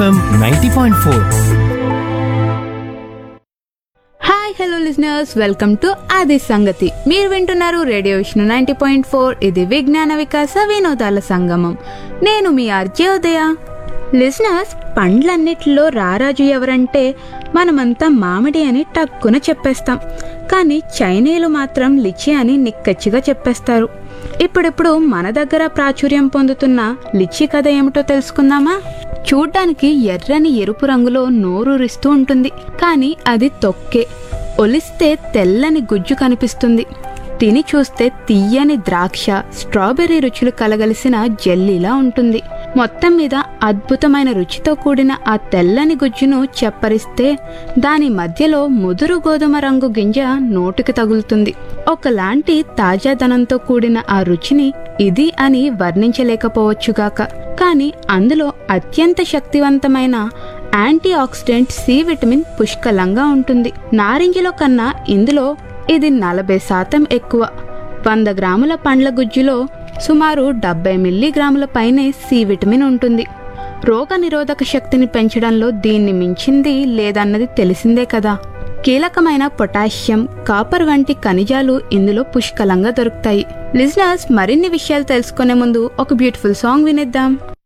ninety point four hi hello listeners welcome to ఆది సంగతి మీరు వింటున్నారు radio Vishnu ninety point four ఇది విజ్ఞాన వికాస వినోదాల సంగమం నేను మీ ఆర్జే ఉదయ లిజనర్స్ పండ్లన్నిటిలో రారాజు ఎవరంటే మనమంతా మామిడి అని టక్కున చెప్పేస్తాం కానీ చైనీయులు మాత్రం లిచి అని నిక్కచ్చిగా చెప్పేస్తారు ఇప్పుడిప్పుడు మన దగ్గర ప్రాచుర్యం పొందుతున్న లిచి కథ ఏమిటో తెలుసుకుందామా చూడ్డానికి ఎర్రని ఎరుపు రంగులో నోరూరిస్తూ ఉంటుంది కానీ అది తొక్కే ఒలిస్తే తెల్లని గుజ్జు కనిపిస్తుంది తిని చూస్తే తీయని ద్రాక్ష స్ట్రాబెర్రీ రుచులు కలగలిసిన జెల్లీలా ఉంటుంది మొత్తం మీద అద్భుతమైన రుచితో కూడిన ఆ తెల్లని గుజ్జును చెప్పరిస్తే దాని మధ్యలో ముదురు గోధుమ రంగు గింజ నోటికి తగులుతుంది ఒకలాంటి తాజాదనంతో కూడిన ఆ రుచిని ఇది అని వర్ణించలేకపోవచ్చుగాక కానీ అందులో అత్యంత శక్తివంతమైన యాంటీ ఆక్సిడెంట్ సి విటమిన్ పుష్కలంగా ఉంటుంది నారింజలో కన్నా ఇందులో ఇది నలభై శాతం ఎక్కువ వంద గ్రాముల పండ్ల గుజ్జులో సుమారు డెబ్బై మిల్లీగ్రాముల పైనే సి విటమిన్ ఉంటుంది రోగ నిరోధక శక్తిని పెంచడంలో దీన్ని మించింది లేదన్నది తెలిసిందే కదా కీలకమైన పొటాషియం కాపర్ వంటి ఖనిజాలు ఇందులో పుష్కలంగా దొరుకుతాయి లిజనర్స్ మరిన్ని విషయాలు తెలుసుకునే ముందు ఒక బ్యూటిఫుల్ సాంగ్ వినిద్దాం